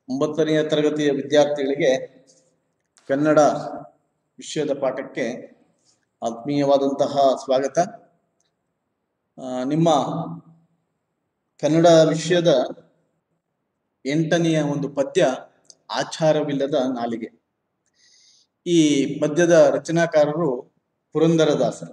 ಒಂಬತ್ತನೆಯ ತರಗತಿಯ ವಿದ್ಯಾರ್ಥಿಗಳಿಗೆ ಕನ್ನಡ ವಿಷಯದ ಪಾಠಕ್ಕೆ ಆತ್ಮೀಯವಾದಂತಹ ಸ್ವಾಗತ ಆ, ನಿಮ್ಮ ಕನ್ನಡ ವಿಷಯದ ಎಂಟನೆಯ ಒಂದು ಪದ್ಯ ಆಚಾರವಿಲ್ಲದ ನಾಲಿಗೆ ಈ ಪದ್ಯದ ರಚನಾಕಾರರು ಪುರಂದರದಾಸರು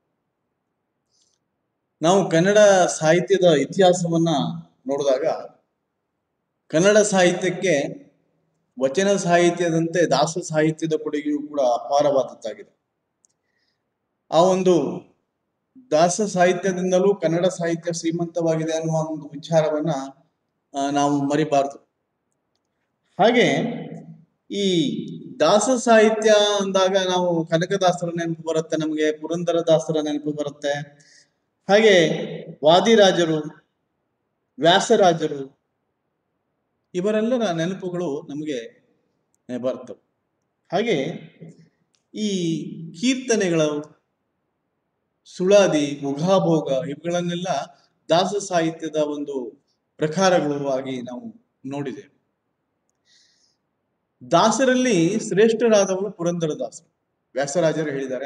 ನಾವು ಕನ್ನಡ ಸಾಹಿತ್ಯದ ಇತಿಹಾಸವನ್ನ ನೋಡಿದಾಗ ಕನ್ನಡ ಸಾಹಿತ್ಯಕ್ಕೆ ವಚನ ಸಾಹಿತ್ಯದಂತೆ ದಾಸ ಸಾಹಿತ್ಯದ ಕೊಡುಗೆಯೂ ಕೂಡ ಅಪಾರವಾದದ್ದಾಗಿದೆ ಆ ಒಂದು ದಾಸ ಸಾಹಿತ್ಯದಿಂದಲೂ ಕನ್ನಡ ಸಾಹಿತ್ಯ ಶ್ರೀಮಂತವಾಗಿದೆ ಅನ್ನುವ ಒಂದು ವಿಚಾರವನ್ನ ಆ, ನಾವು ಮರಿಬಾರದು ಹಾಗೆ ಈ ದಾಸ ಸಾಹಿತ್ಯ ಅಂದಾಗ ನಾವು ಕನಕದಾಸರ ನೆನಪು ಬರುತ್ತೆ ನಮಗೆ ಪುರಂದರದಾಸರ ನೆನಪು ಬರುತ್ತೆ ಹಾಗೆ ವಾದಿರಾಜರು ವ್ಯಾಸರಾಜರು ಇವರೆಲ್ಲರ ನೆನಪುಗಳು ನಮಗೆ ಬರ್ತವೆ ಹಾಗೆ ಈ ಕೀರ್ತನೆಗಳು ಸುಳಾದಿ ಮುಘಾಭೋಗ ಇವುಗಳನ್ನೆಲ್ಲ ದಾಸ ಸಾಹಿತ್ಯದ ಒಂದು ಪ್ರಕಾರಗಳು ಆಗಿ ನಾವು ನೋಡಿದ್ದೇವೆ ದಾಸರಲ್ಲಿ ಶ್ರೇಷ್ಠರಾದವರು ಪುರಂದರದಾಸರು ವ್ಯಾಸರಾಜರು ಹೇಳಿದ್ದಾರೆ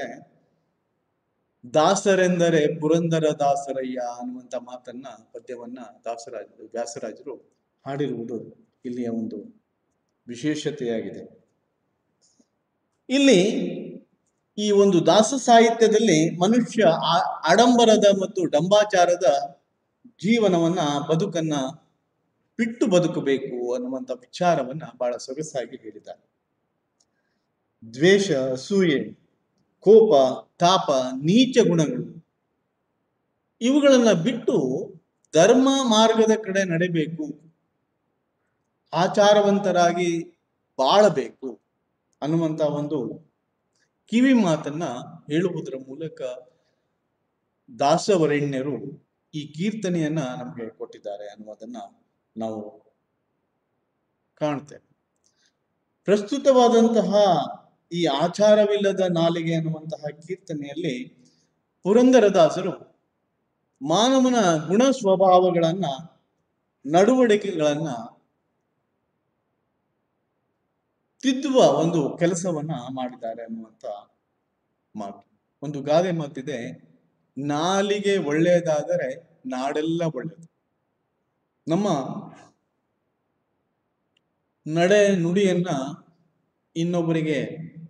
ದಾಸರೆಂದರೆ ಪುರಂದರ ದಾಸರಯ್ಯ ಅನ್ನುವಂತ ಮಾತನ್ನ ಪದ್ಯವನ್ನ ದಾಸರಾಜ ವ್ಯಾಸರಾಜರು ಹಾಡಿರುವುದು ಇಲ್ಲಿಯ ಒಂದು ವಿಶೇಷತೆಯಾಗಿದೆ ಇಲ್ಲಿ ಈ ಒಂದು ದಾಸ ಸಾಹಿತ್ಯದಲ್ಲಿ ಮನುಷ್ಯ ಆ- ಆಡಂಬರದ ಮತ್ತು ಡಂಬಾಚಾರದ ಜೀವನವನ್ನ ಬದುಕನ್ನ ಬಿಟ್ಟು ಬದುಕಬೇಕು ಅನ್ನುವಂಥ ವಿಚಾರವನ್ನ ಬಹಳ ಸೊಗಸಾಗಿ ಹೇಳಿದ್ದಾರೆ ದ್ವೇಷ ಅಸೂಯೆ ಕೋಪ ತಾಪ ನೀಚ ಗುಣಗಳು ಇವುಗಳನ್ನ ಬಿಟ್ಟು ಧರ್ಮ ಮಾರ್ಗದ ಕಡೆ ನಡೆಬೇಕು ಆಚಾರವಂತರಾಗಿ ಬಾಳಬೇಕು ಅನ್ನುವಂತ ಒಂದು ಕಿವಿ ಮಾತನ್ನ ಹೇಳುವುದರ ಮೂಲಕ ದಾಸವರೆಣ್ಯರು ಈ ಕೀರ್ತನೆಯನ್ನ ನಮಗೆ ಕೊಟ್ಟಿದ್ದಾರೆ ಅನ್ನುವುದನ್ನ ನಾವು ಕಾಣ್ತೇವೆ ಪ್ರಸ್ತುತವಾದಂತಹ ಈ ಆಚಾರವಿಲ್ಲದ ನಾಲಿಗೆ ಅನ್ನುವಂತಹ ಕೀರ್ತನೆಯಲ್ಲಿ ಪುರಂದರದಾಸರು ಮಾನವನ ಗುಣ ಸ್ವಭಾವಗಳನ್ನ ನಡವಳಿಕೆಗಳನ್ನ ತಿದ್ದುವ ಒಂದು ಕೆಲಸವನ್ನ ಮಾಡಿದ್ದಾರೆ ಅನ್ನುವಂತ ಮಾತು ಒಂದು ಗಾದೆ ಮಾತಿದೆ ನಾಲಿಗೆ ಒಳ್ಳೆಯದಾದರೆ ನಾಡೆಲ್ಲ ಒಳ್ಳೆಯದು ನಮ್ಮ ನಡೆ ನುಡಿಯನ್ನ ಇನ್ನೊಬ್ಬರಿಗೆ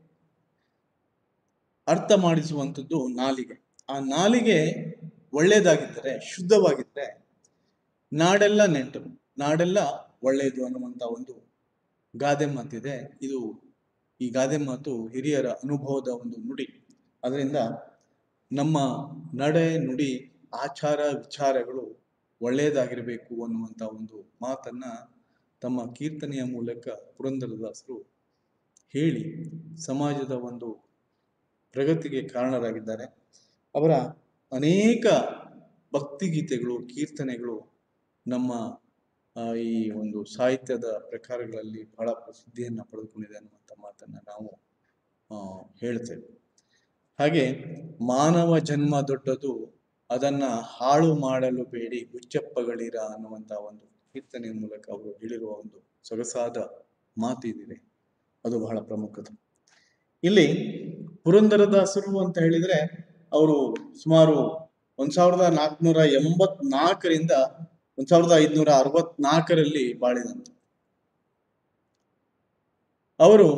ಅರ್ಥ ಮಾಡಿಸುವಂಥದ್ದು ನಾಲಿಗೆ ಆ ನಾಲಿಗೆ ಒಳ್ಳೆಯದಾಗಿದ್ದರೆ ಶುದ್ಧವಾಗಿದ್ದರೆ ನಾಡೆಲ್ಲ ನೆಂಟರು ನಾಡೆಲ್ಲ ಒಳ್ಳೆಯದು ಅನ್ನುವಂಥ ಒಂದು ಗಾದೆ ಮಾತಿದೆ ಇದು ಈ ಗಾದೆ ಮಾತು ಹಿರಿಯರ ಅನುಭವದ ಒಂದು ನುಡಿ ಅದರಿಂದ ನಮ್ಮ ನಡೆ ನುಡಿ ಆಚಾರ ವಿಚಾರಗಳು ಒಳ್ಳೆಯದಾಗಿರಬೇಕು ಅನ್ನುವಂಥ ಒಂದು ಮಾತನ್ನ ತಮ್ಮ ಕೀರ್ತನೆಯ ಮೂಲಕ ಪುರಂದರದಾಸರು ಹೇಳಿ ಸಮಾಜದ ಒಂದು ಪ್ರಗತಿಗೆ ಕಾರಣರಾಗಿದ್ದಾರೆ ಅವರ ಅನೇಕ ಭಕ್ತಿಗೀತೆಗಳು ಕೀರ್ತನೆಗಳು ನಮ್ಮ ಆ, ಈ ಒಂದು ಸಾಹಿತ್ಯದ ಪ್ರಕಾರಗಳಲ್ಲಿ ಬಹಳ ಪ್ರಸಿದ್ಧಿಯನ್ನು ಪಡೆದುಕೊಂಡಿದೆ ಅನ್ನುವಂಥ ಮಾತನ್ನ ನಾವು ಆ, ಹೇಳ್ತೇವೆ ಹಾಗೆ ಮಾನವ ಜನ್ಮ ದೊಡ್ಡದು ಅದನ್ನ ಹಾಳು ಮಾಡಲು ಬೇಡಿ ಹುಚ್ಚಪ್ಪಗಳಿರ ಅನ್ನುವಂಥ ಒಂದು ಕೀರ್ತನೆಯ ಮೂಲಕ ಅವರು ಹೇಳಿರುವ ಒಂದು ಸೊಗಸಾದ ಮಾತು ಇದಿದೆ ಅದು ಬಹಳ ಪ್ರಮುಖದು ಇಲ್ಲಿ ಪುರಂದರದಾಸರು ಅಂತ ಹೇಳಿದ್ರೆ ಅವರು ಸುಮಾರು ಒಂದ್ ಸಾವಿರದ ನಾಲ್ಕುನೂರ ಎಂಬತ್ನಾಲ್ಕರಿಂದ ಒಂದ್ ಸಾವಿರದ ಐದುನೂರ ಅರವತ್ನಾಲ್ಕರಲ್ಲಿ ಬಾಳಿದಂತ ಅವರು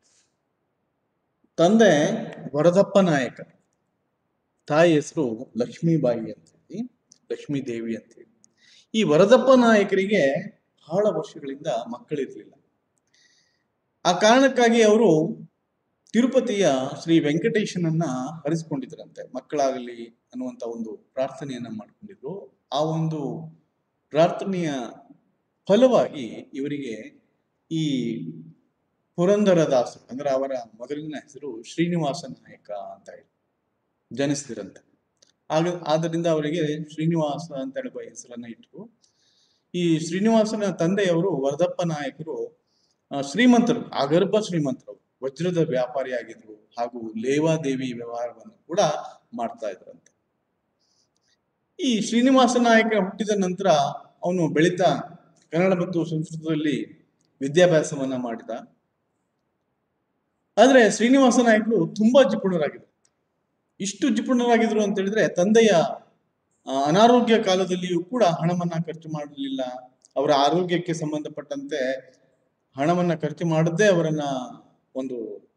ತಂದೆ ವರದಪ್ಪ ನಾಯಕ ತಾಯಿ ಹೆಸರು ಲಕ್ಷ್ಮೀಬಾಯಿ ಅಂತ ಹೇಳಿ ಲಕ್ಷ್ಮೀ ದೇವಿ ಅಂತ ಹೇಳಿ ಈ ವರದಪ್ಪ ನಾಯಕರಿಗೆ ಬಹಳ ವರ್ಷಗಳಿಂದ ಮಕ್ಕಳಿರ್ಲಿಲ್ಲ ಆ ಕಾರಣಕ್ಕಾಗಿ ಅವರು ತಿರುಪತಿಯ ಶ್ರೀ ವೆಂಕಟೇಶನನ್ನ ಹರಿಸ್ಕೊಂಡಿದ್ರಂತೆ ಮಕ್ಕಳಾಗಲಿ ಅನ್ನುವಂತ ಒಂದು ಪ್ರಾರ್ಥನೆಯನ್ನ ಮಾಡ್ಕೊಂಡಿದ್ರು ಆ ಒಂದು ಪ್ರಾರ್ಥನೆಯ ಫಲವಾಗಿ ಇವರಿಗೆ ಈ ಪುರಂದರದಾಸರು ಅಂದ್ರೆ ಅವರ ಮೊದಲಿನ ಹೆಸರು ಶ್ರೀನಿವಾಸ ನಾಯಕ ಅಂತ ಹೇಳಿ ಜನಿಸಿದ್ರಂತೆ ಆಗ ಆದ್ದರಿಂದ ಅವರಿಗೆ ಶ್ರೀನಿವಾಸ ಅಂತ ಹೇಳುವ ಹೆಸರನ್ನ ಇಟ್ಟರು ಈ ಶ್ರೀನಿವಾಸನ ತಂದೆಯವರು ವರದಪ್ಪ ನಾಯಕರು ಆ, ಶ್ರೀಮಂತರು ಅಗರ್ಭ ಶ್ರೀಮಂತರು ವಜ್ರದ ವ್ಯಾಪಾರಿಯಾಗಿದ್ರು ಹಾಗೂ ಲೇವಾದೇವಿ ವ್ಯವಹಾರವನ್ನು ಕೂಡ ಮಾಡ್ತಾ ಇದ್ರಂತೆ ಈ ಶ್ರೀನಿವಾಸ ನಾಯಕ ಹುಟ್ಟಿದ ನಂತರ ಅವನು ಬೆಳೀತಾ ಕನ್ನಡ ಮತ್ತು ಸಂಸ್ಕೃತದಲ್ಲಿ ವಿದ್ಯಾಭ್ಯಾಸವನ್ನ ಮಾಡಿದ ಆದ್ರೆ ಶ್ರೀನಿವಾಸ ನಾಯಕರು ತುಂಬಾ ಜಿಪುಣರಾಗಿದ್ರು ಇಷ್ಟು ಜಿಪುಣರಾಗಿದ್ರು ಅಂತ ಹೇಳಿದ್ರೆ ತಂದೆಯ ಆ, ಅನಾರೋಗ್ಯ ಕಾಲದಲ್ಲಿಯೂ ಕೂಡ ಹಣವನ್ನ ಖರ್ಚು ಮಾಡಲಿಲ್ಲ ಅವರ ಆರೋಗ್ಯಕ್ಕೆ ಸಂಬಂಧಪಟ್ಟಂತೆ ಹಣವನ್ನ ಖರ್ಚು ಮಾಡದೆ ಅವರನ್ನ ಒಂದು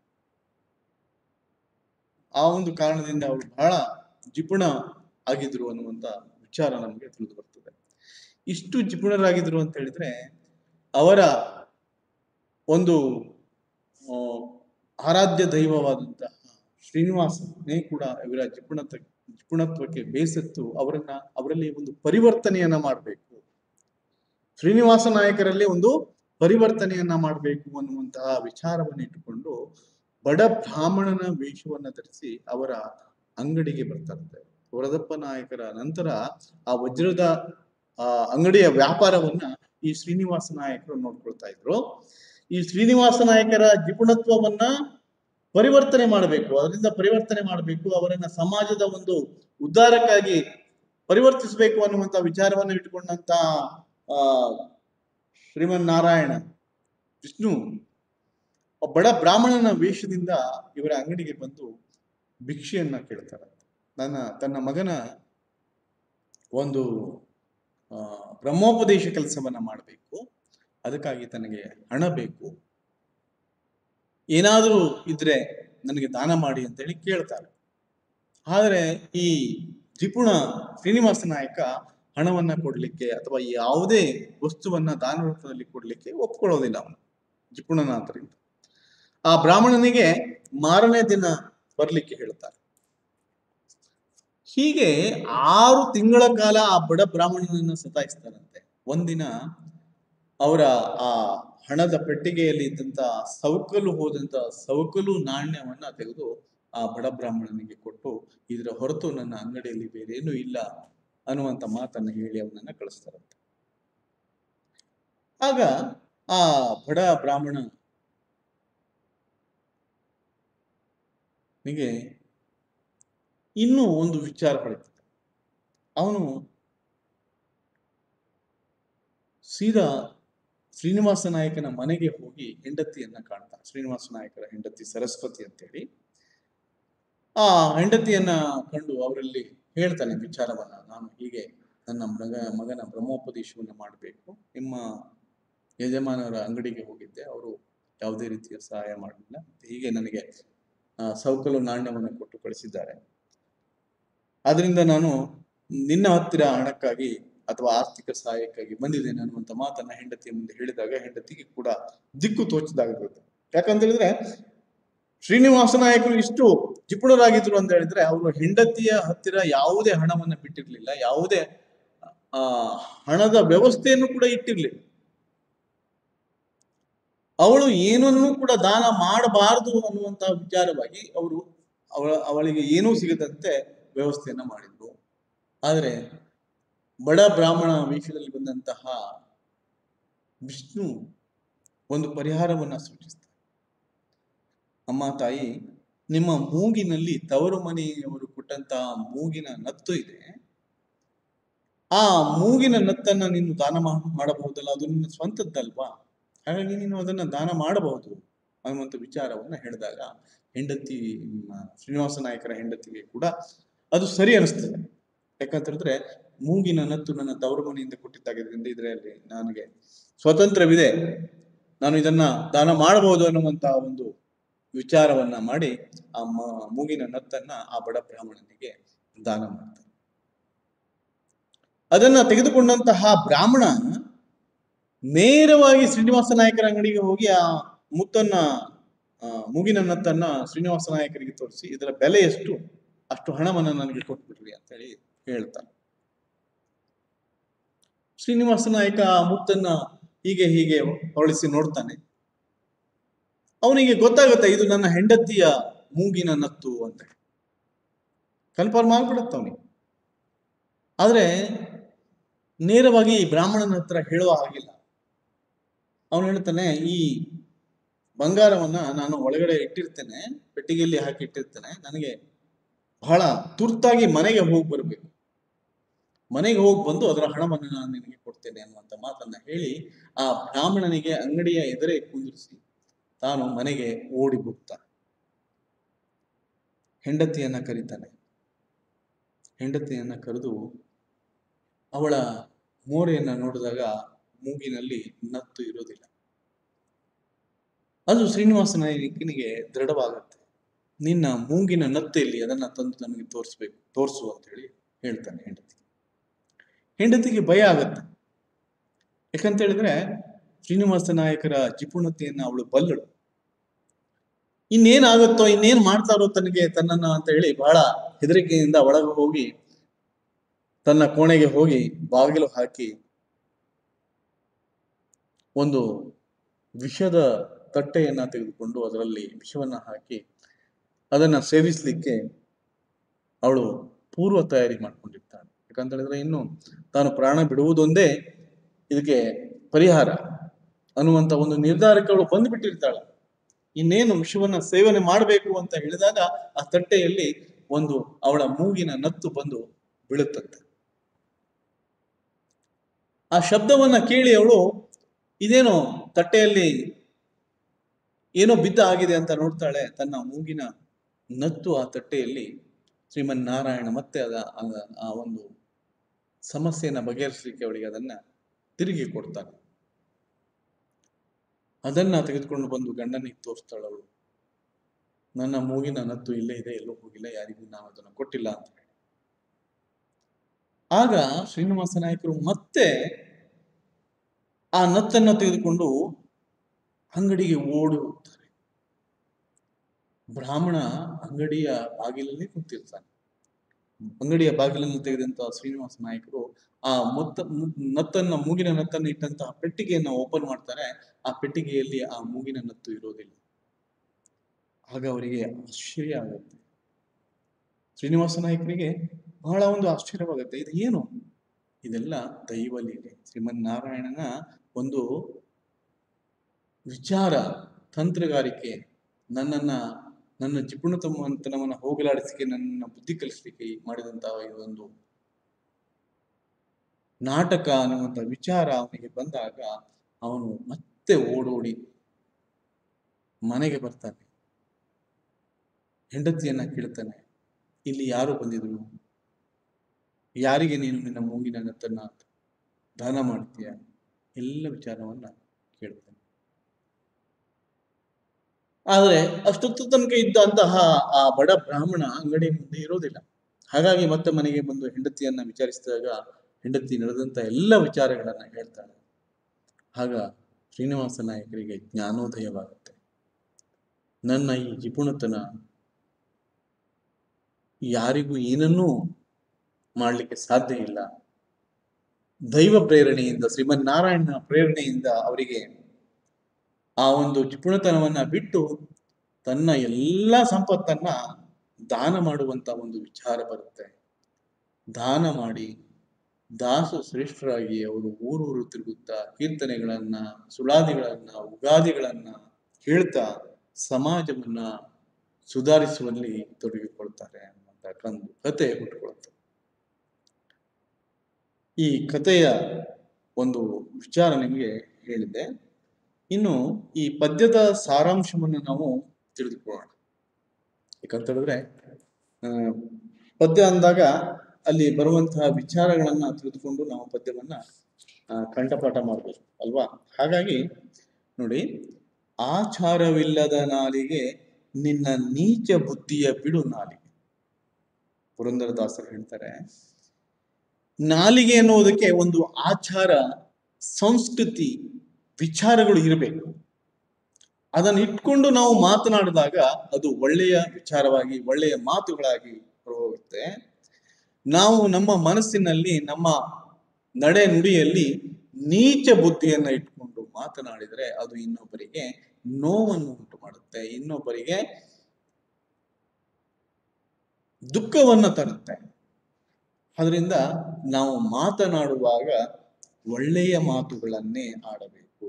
ಆ ಒಂದು ಕಾರಣದಿಂದ ಅವರು ಬಹಳ ಜಿಪುಣ ಆಗಿದ್ರು ಅನ್ನುವಂತ ವಿಚಾರ ನಮಗೆ ತಿಳಿದು ಬರ್ತದೆ ಇಷ್ಟು ಜಿಪುಣರಾಗಿದ್ರು ಅಂತ ಹೇಳಿದ್ರೆ ಅವರ ಒಂದು ಆ, ಆರಾಧ್ಯ ದೈವವಾದಂತಹ ಶ್ರೀನಿವಾಸನೇ ಕೂಡ ಇವರ ಜಿಪುಣತ ಜಿಪುಣತ್ವಕ್ಕೆ ಬೇಸತ್ತು ಅವರನ್ನ ಅವರಲ್ಲಿ ಒಂದು ಪರಿವರ್ತನೆಯನ್ನ ಮಾಡಬೇಕು ಶ್ರೀನಿವಾಸ ನಾಯಕರಲ್ಲಿ ಒಂದು ಪರಿವರ್ತನೆಯನ್ನ ಮಾಡಬೇಕು ಅನ್ನುವಂತಹ ವಿಚಾರವನ್ನು ಇಟ್ಟುಕೊಂಡು ಬಡ ಬ್ರಾಹ್ಮಣನ ವೇಷವನ್ನ ಧರಿಸಿ ಅವರ ಅಂಗಡಿಗೆ ಬರ್ತಾರಂತೆ ವರದಪ್ಪ ನಾಯಕರ ನಂತರ ಆ ವಜ್ರದ ಆ ಅಂಗಡಿಯ ವ್ಯಾಪಾರವನ್ನ ಈ ಶ್ರೀನಿವಾಸ ನಾಯಕರು ನೋಡ್ಕೊಳ್ತಾ ಇದ್ರು ಈ ಶ್ರೀನಿವಾಸ ನಾಯಕರ ಜಿಪುಣತ್ವವನ್ನ ಪರಿವರ್ತನೆ ಮಾಡಬೇಕು ಅದರಿಂದ ಪರಿವರ್ತನೆ ಮಾಡಬೇಕು ಅವರನ್ನ ಸಮಾಜದ ಒಂದು ಉದ್ಧಾರಕ್ಕಾಗಿ ಪರಿವರ್ತಿಸಬೇಕು ಅನ್ನುವಂತ ವಿಚಾರವನ್ನ ಇಟ್ಟುಕೊಂಡಂತ ಆ ಶ್ರೀಮನ್ ನಾರಾಯಣ ವಿಷ್ಣು ಒಬ್ಬ ಬಡ ಬ್ರಾಹ್ಮಣನ ವೇಷದಿಂದ ಇವರ ಅಂಗಡಿಗೆ ಬಂದು ಭಿಕ್ಷೆಯನ್ನ ಕೇಳ್ತಾರೆ ನನ್ನ ತನ್ನ ಮಗನ ಒಂದು ಆ, ಬ್ರಹ್ಮೋಪದೇಶ ಕೆಲಸವನ್ನ ಮಾಡಬೇಕು ಅದಕ್ಕಾಗಿ ತನಗೆ ಹಣ ಬೇಕು ಏನಾದರೂ ಇದ್ರೆ ನನಗೆ ದಾನ ಮಾಡಿ ಅಂತೇಳಿ ಕೇಳ್ತಾರೆ ಆದರೆ ಈ ಜಿಪುಣ ಶ್ರೀನಿವಾಸ ನಾಯಕ ಹಣವನ್ನ ಕೊಡ್ಲಿಕ್ಕೆ ಅಥವಾ ಯಾವುದೇ ವಸ್ತುವನ್ನ ದಾನ ರೂಪದಲ್ಲಿ ಕೊಡ್ಲಿಕ್ಕೆ ಒಪ್ಕೊಳ್ಳೋದಿಲ್ಲ ಅವನು ಜಿಪುಣನಾಥರಿಂದ ಆ ಬ್ರಾಹ್ಮಣನಿಗೆ ಮಾರನೇ ದಿನ ಬರ್ಲಿಕ್ಕೆ ಹೇಳ್ತಾರೆ ಹೀಗೆ ಆರು ತಿಂಗಳ ಕಾಲ ಆ ಬಡ ಬ್ರಾಹ್ಮಣನನ್ನ ಸತಾಯಿಸ್ತಾರಂತೆ ಒಂದಿನ ಅವರ ಆ ಹಣದ ಪೆಟ್ಟಿಗೆಯಲ್ಲಿ ಇದ್ದಂತ ಸವಕಲು ಹೋದಂತ ಸವಕಲು ನಾಣ್ಯವನ್ನ ತೆಗೆದು ಆ ಬಡ ಬ್ರಾಹ್ಮಣನಿಗೆ ಕೊಟ್ಟು ಇದರ ಹೊರತು ನನ್ನ ಅಂಗಡಿಯಲ್ಲಿ ಬೇರೇನೂ ಇಲ್ಲ ಅನ್ನುವಂತ ಮಾತನ್ನ ಹೇಳಿ ಅವನನ್ನ ಕಳಿಸ್ತಾರಂತೆ ಆಗ ಆ ಬಡ ಬ್ರಾಹ್ಮಣ ನಿಗೆ ಇನ್ನೂ ಒಂದು ವಿಚಾರ ಹೊಳಿತದೆ ಅವನು ಸೀದಾ ಶ್ರೀನಿವಾಸ ನಾಯಕನ ಮನೆಗೆ ಹೋಗಿ ಹೆಂಡತಿಯನ್ನ ಕಾಣ್ತಾನೆ ಶ್ರೀನಿವಾಸ ನಾಯಕರ ಹೆಂಡತಿ ಸರಸ್ವತಿ ಅಂತೇಳಿ ಆ ಹೆಂಡತಿಯನ್ನ ಕಂಡು ಅವರಲ್ಲಿ ಹೇಳ್ತಾನೆ ವಿಚಾರವನ್ನ ನಾನು ಹೀಗೆ ನನ್ನ ಮಗ ಮಗನ ಬ್ರಹ್ಮೋಪದೇಶವನ್ನ ಮಾಡಬೇಕು ನಿಮ್ಮ ಯಜಮಾನರ ಅಂಗಡಿಗೆ ಹೋಗಿದ್ದೆ ಅವರು ಯಾವುದೇ ರೀತಿಯ ಸಹಾಯ ಮಾಡಲಿಲ್ಲ ಹೀಗೆ ನನಗೆ ಆ, ಸವಕಲು ನಾಣ್ಯವನ್ನು ಕೊಟ್ಟು ಕಳಿಸಿದ್ದಾರೆ ಆದ್ರಿಂದ ನಾನು ನಿನ್ನ ಹತ್ತಿರ ಹಣಕ್ಕಾಗಿ ಅಥವಾ ಆರ್ಥಿಕ ಸಹಾಯಕ್ಕಾಗಿ ಬಂದಿದ್ದೇನೆ ಅನ್ನುವಂತ ಮಾತನ್ನ ಹೆಂಡತಿಯ ಮುಂದೆ ಹೇಳಿದಾಗ ಹೆಂಡತಿಗೆ ಕೂಡ ದಿಕ್ಕು ತೋಚದಾಗುತ್ತೆ ಯಾಕಂತ ಹೇಳಿದ್ರೆ ಶ್ರೀನಿವಾಸ ನಾಯಕರು ಇಷ್ಟು ಜಿಪುಣರಾಗಿದ್ರು ಅಂತ ಹೇಳಿದ್ರೆ ಅವರು ಹೆಂಡತಿಯ ಹತ್ತಿರ ಯಾವುದೇ ಹಣವನ್ನ ಬಿಟ್ಟಿರ್ಲಿಲ್ಲ ಯಾವುದೇ ಆ ಹಣದ ವ್ಯವಸ್ಥೆಯನ್ನು ಕೂಡ ಇಟ್ಟಿರ್ಲಿಲ್ಲ ಅವಳು ಏನನ್ನೂ ಕೂಡ ದಾನ ಮಾಡಬಾರದು ಅನ್ನುವಂತ ವಿಚಾರವಾಗಿ ಅವರು ಅವಳ ಅವಳಿಗೆ ಏನೂ ಸಿಗದಂತೆ ವ್ಯವಸ್ಥೆಯನ್ನ ಮಾಡಿದ್ರು ಆದರೆ ಬಡ ಬ್ರಾಹ್ಮಣ ವೇಷದಲ್ಲಿ ಬಂದಂತಹ ವಿಷ್ಣು ಒಂದು ಪರಿಹಾರವನ್ನ ಸೂಚಿಸ್ತಾರೆ ಅಮ್ಮ ತಾಯಿ ನಿಮ್ಮ ಮೂಗಿನಲ್ಲಿ ತವರು ಮನೆಯವರು ಕೊಟ್ಟಂತಹ ಮೂಗಿನ ನತ್ತು ಇದೆ ಆ ಮೂಗಿನ ನತ್ತನ್ನ ನೀನು ದಾನ ಮಾ- ಮಾಡಬಹುದಲ್ಲ ಅದು ನಿನ್ನ ಸ್ವಂತದ್ದಲ್ವಾ ಹಾಗಾಗಿ ನೀನು ಅದನ್ನ ದಾನ ಮಾಡಬಹುದು ಅನ್ನುವಂಥ ವಿಚಾರವನ್ನ ಹೇಳಿದಾಗ ಹೆಂಡತಿ ಮ, ಶ್ರೀನಿವಾಸ ನಾಯಕರ ಹೆಂಡತಿಗೆ ಕೂಡ ಅದು ಸರಿ ಅನಿಸ್ತದೆ ಯಾಕಂತ ಹೇಳಿದ್ರೆ ಮೂಗಿನ ನತ್ತು ನನ್ನ ತವರು ಮನೆಯಿಂದ ಕೊಟ್ಟಿದ್ದಾಗಿದ್ದರಿಂದ ಇದರಲ್ಲಿ ನನಗೆ ಸ್ವತಂತ್ರವಿದೆ ನಾನು ಇದನ್ನ ದಾನ ಮಾಡಬಹುದು ಅನ್ನುವಂತ ಒಂದು ವಿಚಾರವನ್ನ ಮಾಡಿ ಆ ಮ- ಮೂಗಿನ ನತ್ತನ್ನ ಆ ಬಡ ಬ್ರಾಹ್ಮಣನಿಗೆ ದಾನ ಮಾಡ್ತಾರೆ ಅದನ್ನ ತೆಗೆದುಕೊಂಡಂತಹ ಬ್ರಾಹ್ಮಣ ನೇರವಾಗಿ ಶ್ರೀನಿವಾಸ ನಾಯಕರ ಅಂಗಡಿಗೆ ಹೋಗಿ ಆ ಮುತ್ತನ್ನ ಆ, ಮೂಗಿನ ನತ್ತನ್ನ ಶ್ರೀನಿವಾಸ ನಾಯಕರಿಗೆ ತೋರಿಸಿ ಇದರ ಬೆಲೆ ಎಷ್ಟು ಅಷ್ಟು ಹಣವನ್ನ ನನಗೆ ಕೊಟ್ಬಿಡ್ರಿ ಅಂತ ಹೇಳಿ ಹೇಳ್ತಾನೆ ಶ್ರೀನಿವಾಸ ನಾಯಕ ಆ ಮುತ್ತನ್ನ ಹೀಗೆ ಹೀಗೆ ಹೊಳಿಸಿ ನೋಡ್ತಾನೆ ಅವನಿಗೆ ಗೊತ್ತಾಗುತ್ತೆ ಇದು ನನ್ನ ಹೆಂಡತಿಯ ಮೂಗಿನ ನತ್ತು ಅಂತ ಕನ್ಫರ್ಮ್ ಆಗ್ಬಿಡತ್ತೆ ಅವನಿಗೆ ಆದ್ರೆ ನೇರವಾಗಿ ಈ ಬ್ರಾಹ್ಮಣನ ಹತ್ರ ಹೇಳುವ ಹಾಗಿಲ್ಲ ಅವನು ಹೇಳ್ತಾನೆ ಈ ಬಂಗಾರವನ್ನ ನಾನು ಒಳಗಡೆ ಇಟ್ಟಿರ್ತೇನೆ ಪೆಟ್ಟಿಗೆಯಲ್ಲಿ ಹಾಕಿ ಇಟ್ಟಿರ್ತೇನೆ ನನಗೆ ಬಹಳ ತುರ್ತಾಗಿ ಮನೆಗೆ ಹೋಗಿ ಬರಬೇಕು ಮನೆಗೆ ಹೋಗಿ ಬಂದು ಅದರ ಹಣವನ್ನು ನಾನು ನಿನಗೆ ಕೊಡ್ತೇನೆ ಅನ್ನುವಂಥ ಮಾತನ್ನ ಹೇಳಿ ಆ ಬ್ರಾಹ್ಮಣನಿಗೆ ಅಂಗಡಿಯ ಎದುರೇ ಕುಂದಿರಿಸಿ ತಾನು ಮನೆಗೆ ಓಡಿ ಹೋಗ್ತಾನೆ ಹೆಂಡತಿಯನ್ನ ಕರೀತಾನೆ ಹೆಂಡತಿಯನ್ನ ಕರೆದು ಅವಳ ಮೋರೆಯನ್ನ ನೋಡಿದಾಗ ಮೂಗಿನಲ್ಲಿ ನತ್ತು ಇರೋದಿಲ್ಲ ಅದು ಶ್ರೀನಿವಾಸ ನಾಯಕನಿಗೆ ದೃಢವಾಗುತ್ತೆ ನಿನ್ನ ಮೂಗಿನ ನತ್ತು ಎಲ್ಲಿ ಅದನ್ನ ತಂದು ನನಗೆ ತೋರಿಸ್ಬೇಕು ತೋರಿಸು ಅಂತ ಹೇಳಿ ಹೇಳ್ತಾನೆ ಹೆಂಡತಿ ಹೆಂಡತಿಗೆ ಭಯ ಆಗತ್ತೆ ಯಾಕಂತ ಹೇಳಿದ್ರೆ ಶ್ರೀನಿವಾಸ ನಾಯಕರ ಜಿಪುಣತೆಯನ್ನ ಅವಳು ಬಲ್ಲಳು ಇನ್ನೇನಾಗುತ್ತೋ ಇನ್ನೇನ್ ಮಾಡ್ತಾರೋ ತನಗೆ ತನ್ನನ್ನ ಅಂತ ಹೇಳಿ ಬಹಳ ಹೆದರಿಕೆಯಿಂದ ಒಳಗೆ ಹೋಗಿ ತನ್ನ ಕೋಣೆಗೆ ಹೋಗಿ ಬಾಗಿಲು ಹಾಕಿ ಒಂದು ವಿಷದ ತಟ್ಟೆಯನ್ನ ತೆಗೆದುಕೊಂಡು ಅದರಲ್ಲಿ ವಿಷವನ್ನ ಹಾಕಿ ಅದನ್ನ ಸೇವಿಸ್ಲಿಕ್ಕೆ ಅವಳು ಪೂರ್ವ ತಯಾರಿ ಮಾಡ್ಕೊಂಡಿರ್ತಾಳೆ ಯಾಕಂತ ಹೇಳಿದ್ರೆ ಇನ್ನು ತಾನು ಪ್ರಾಣ ಬಿಡುವುದೊಂದೇ ಇದಕ್ಕೆ ಪರಿಹಾರ ಅನ್ನುವಂತ ಒಂದು ನಿರ್ಧಾರಕ್ಕೆ ಅವಳು ಬಂದುಬಿಟ್ಟಿರ್ತಾಳೆ ಇನ್ನೇನು ವಿಷವನ್ನ ಸೇವನೆ ಮಾಡಬೇಕು ಅಂತ ಹೇಳಿದಾಗ ಆ ತಟ್ಟೆಯಲ್ಲಿ ಒಂದು ಅವಳ ಮೂಗಿನ ನತ್ತು ಬಂದು ಬೀಳುತ್ತಂತೆ ಆ ಶಬ್ದವನ್ನ ಕೇಳಿ ಅವಳು ಇದೇನೋ ತಟ್ಟೆಯಲ್ಲಿ ಏನೋ ಬಿದ್ದ ಆಗಿದೆ ಅಂತ ನೋಡ್ತಾಳೆ ತನ್ನ ಮೂಗಿನ ನತ್ತು ಆ ತಟ್ಟೆಯಲ್ಲಿ ಶ್ರೀಮನ್ ನಾರಾಯಣ ಮತ್ತೆ ಅದ ಆ- ಆ ಒಂದು ಸಮಸ್ಯೆಯನ್ನ ಬಗೆಹರಿಸಲಿಕ್ಕೆ ಅವಳಿಗೆ ಅದನ್ನ ತಿರುಗಿ ಕೊಡ್ತಾನೆ ಅದನ್ನ ತೆಗೆದುಕೊಂಡು ಬಂದು ಗಂಡನಿಗೆ ತೋರಿಸ್ತಾಳೆ ಅವಳು ನನ್ನ ಮೂಗಿನ ನತ್ತು ಇಲ್ಲೇ ಇದೆ ಎಲ್ಲೂ ಹೋಗಿಲ್ಲ ಯಾರಿಗೂ ನಾನು ಅದನ್ನು ಕೊಟ್ಟಿಲ್ಲ ಅಂತ ಹೇಳಿ ಆಗ ಶ್ರೀನಿವಾಸ ನಾಯಕರು ಮತ್ತೆ ಆ ನತ್ತನ್ನು ತೆಗೆದುಕೊಂಡು ಅಂಗಡಿಗೆ ಓಡಿ ಹೋಗ್ತಾರೆ ಬ್ರಾಹ್ಮಣ ಅಂಗಡಿಯ ಬಾಗಿಲಲ್ಲಿ ಕೂತಿರ್ತಾನೆ ಅಂಗಡಿಯ ಬಾಗಿಲನ್ನು ತೆಗೆದಂತ ಶ್ರೀನಿವಾಸ ನಾಯಕರು ಆ ಮೊತ್ತ ಮು- ನತ್ತನ್ನ ಮೂಗಿನ ನತ್ತನ್ನು ಇಟ್ಟಂತಹ ಪೆಟ್ಟಿಗೆಯನ್ನ ಓಪನ್ ಮಾಡ್ತಾರೆ ಆ ಪೆಟ್ಟಿಗೆಯಲ್ಲಿ ಆ ಮೂಗಿನ ನತ್ತು ಇರೋದಿಲ್ಲ ಆಗ ಅವರಿಗೆ ಆಶ್ಚರ್ಯ ಆಗುತ್ತೆ ಶ್ರೀನಿವಾಸ ನಾಯಕರಿಗೆ ಬಹಳ ಒಂದು ಆಶ್ಚರ್ಯವಾಗುತ್ತೆ ಇದು ಏನು ಇದೆಲ್ಲ ದೈವ ಲೀಲೆ ಶ್ರೀಮನ್ನಾರಾಯಣನ ಒಂದು ವಿಚಾರ ತಂತ್ರಗಾರಿಕೆ ನನ್ನನ್ನ ನನ್ನ ಜಿಪುಣತನವನ್ನ ಹೋಗಲಾಡಿಸಿಕೆ ನನ್ನ ಬುದ್ಧಿ ಕಲಿಸ್ಲಿಕ್ಕೆ ಮಾಡಿದಂತಹ ಈ ಒಂದು ನಾಟಕ ಅನ್ನುವಂಥ ವಿಚಾರ ಅವನಿಗೆ ಬಂದಾಗ ಅವನು ಮತ್ತೆ ಓಡೋಡಿ ಮನೆಗೆ ಬರ್ತಾನೆ ಹೆಂಡತಿಯನ್ನ ಕೇಳ್ತಾನೆ ಇಲ್ಲಿ ಯಾರು ಬಂದಿದ್ರು ಯಾರಿಗೆ ನೀನು ನಿನ್ನ ಮೂಗಿನ ನತ್ತನ್ನ ದಾನ ಮಾಡ್ತೀಯ ಎಲ್ಲ ವಿಚಾರವನ್ನ ಕೇಳ್ತಾನೆ ಆದರೆ ಅಷ್ಟೊತ್ತು ತನಕ ಇದ್ದಂತಹ ಆ ಬಡ ಬ್ರಾಹ್ಮಣ ಅಂಗಡಿ ಮುಂದೆ ಇರೋದಿಲ್ಲ ಹಾಗಾಗಿ ಮತ್ತೆ ಮನೆಗೆ ಬಂದು ಹೆಂಡತಿಯನ್ನ ವಿಚಾರಿಸಿದಾಗ ಹೆಂಡತಿ ನಡೆದಂತ ಎಲ್ಲ ವಿಚಾರಗಳನ್ನ ಹೇಳ್ತಾಳೆ ಆಗ ಶ್ರೀನಿವಾಸ ನಾಯಕರಿಗೆ ಜ್ಞಾನೋದಯವಾಗುತ್ತೆ ನನ್ನ ಈ ಜಿಪುಣತನ ಯಾರಿಗೂ ಏನನ್ನೂ ಮಾಡಲಿಕ್ಕೆ ಸಾಧ್ಯ ಇಲ್ಲ ದೈವ ಪ್ರೇರಣೆಯಿಂದ ಶ್ರೀಮನ್ನಾರಾಯಣನ ಪ್ರೇರಣೆಯಿಂದ ಅವರಿಗೆ ಆ ಒಂದು ಜಿಪುಣತನವನ್ನ ಬಿಟ್ಟು ತನ್ನ ಎಲ್ಲ ಸಂಪತ್ತನ್ನ ದಾನ ಮಾಡುವಂತ ಒಂದು ವಿಚಾರ ಬರುತ್ತೆ ದಾನ ಮಾಡಿ ದಾಸ ಶ್ರೇಷ್ಠರಾಗಿ ಅವರು ಊರೂರು ತಿರುಗುತ್ತಾ ಕೀರ್ತನೆಗಳನ್ನ ಸುಳಾದಿಗಳನ್ನ ಉಗಾದಿಗಳನ್ನ ಹೇಳ್ತಾ ಸಮಾಜವನ್ನ ಸುಧಾರಿಸುವಲ್ಲಿ ತೊಡಗಿಕೊಳ್ತಾರೆ ಅನ್ನುವಂಥ ಕಂದು ಕತೆ ಹುಟ್ಟುಕೊಳ್ತದೆ ಈ ಕಥೆಯ ಒಂದು ವಿಚಾರ ನಿಮಗೆ ಹೇಳಿದೆ ಇನ್ನು ಈ ಪದ್ಯದ ಸಾರಾಂಶವನ್ನು ನಾವು ತಿಳಿದುಕೊಳ್ಳೋಣ ಯಾಕಂತ ಹೇಳಿದ್ರೆ ಆ, ಪದ್ಯ ಅಂದಾಗ ಅಲ್ಲಿ ಬರುವಂತಹ ವಿಚಾರಗಳನ್ನ ತಿಳಿದುಕೊಂಡು ನಾವು ಪದ್ಯವನ್ನ ಆ, ಕಂಠಪಾಠ ಮಾಡಬೇಕು ಅಲ್ವಾ ಹಾಗಾಗಿ ನೋಡಿ ಆಚಾರವಿಲ್ಲದ ನಾಲಿಗೆ ನಿನ್ನ ನೀಚ ಬುದ್ಧಿಯ ಬಿಡು ನಾಲಿಗೆ ಪುರಂದರದಾಸರು ಹೇಳ್ತಾರೆ ನಾಲಿಗೆ ಎನ್ನುವುದಕ್ಕೆ ಒಂದು ಆಚಾರ ಸಂಸ್ಕೃತಿ ವಿಚಾರಗಳು ಇರಬೇಕು ಅದನ್ನು ಇಟ್ಕೊಂಡು ನಾವು ಮಾತನಾಡಿದಾಗ ಅದು ಒಳ್ಳೆಯ ವಿಚಾರವಾಗಿ ಒಳ್ಳೆಯ ಮಾತುಗಳಾಗಿ ಹೊರಹೋಗುತ್ತೆ ನಾವು ನಮ್ಮ ಮನಸ್ಸಿನಲ್ಲಿ ನಮ್ಮ ನಡೆ ನುಡಿಯಲ್ಲಿ ನೀಚ ಬುದ್ಧಿಯನ್ನ ಇಟ್ಕೊಂಡು ಮಾತನಾಡಿದರೆ ಅದು ಇನ್ನೊಬ್ಬರಿಗೆ ನೋವನ್ನು ಉಂಟು ಮಾಡುತ್ತೆ ಇನ್ನೊಬ್ಬರಿಗೆ ದುಃಖವನ್ನ ತರುತ್ತೆ ಅದರಿಂದ ನಾವು ಮಾತನಾಡುವಾಗ ಒಳ್ಳೆಯ ಮಾತುಗಳನ್ನೇ ಆಡಬೇಕು